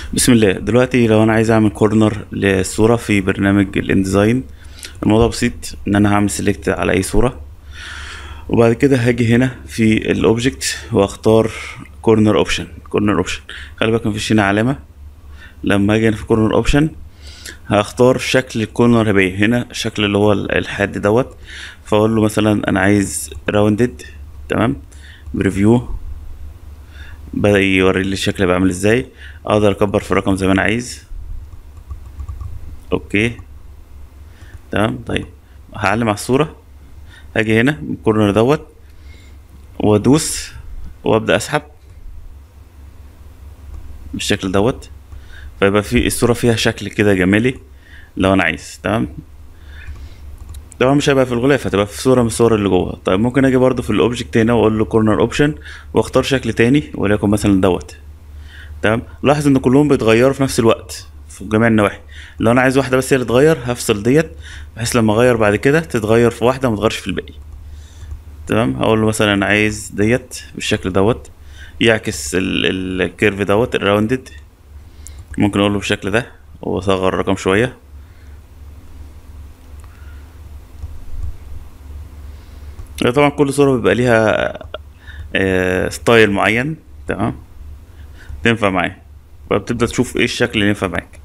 بسم الله دلوقتي لو انا عايز اعمل كورنر للصورة في برنامج الانديزاين الموضوع بسيط ان انا هعمل سيلكت على اي صورة وبعد كده هاجي هنا في الاوبجكت واختار كورنر اوبشن كورنر اوبشن خلي بالك مفيش هنا علامة لما اجي هنا في كورنر اوبشن هختار شكل الكورنر هيبقى هنا الشكل اللي هو الحاد دوت فاقول له مثلا انا عايز راوندد تمام بريفيو بدأ يوري لي الشكل هيبقى عامل ازاي اقدر اكبر في الرقم زي ما انا عايز اوكي تمام طيب هعلم على الصورة هاجي هنا من الكورنر دوت وادوس وابدأ اسحب بالشكل دوت فيبقى في الصورة فيها شكل كده جمالي لو انا عايز تمام طبعا مش هيبقى في الغلاف هتبقى في صورة من الصور اللي جوه طيب ممكن اجي برضو في الاوبجكت هنا واقول له كورنر اوبشن واختار شكل تاني وليكن مثلا دوت تمام لاحظ ان كلهم بيتغيروا في نفس الوقت في جميع النواحي لو انا عايز واحده بس هي اللي تتغير هفصل ديت بحيث لما اغير بعد كده تتغير في واحده ما تتغيرش في الباقي تمام هقول له مثلا انا عايز ديت بالشكل دوت يعكس ال- الكيرف دوت الراوندد ممكن اقول له بالشكل ده واصغر الرقم شويه طبعا كل صوره بيبقى ليها آه، ستايل معين تمام تنفع معاك فبتبدأ تشوف ايه الشكل اللي ينفع معاك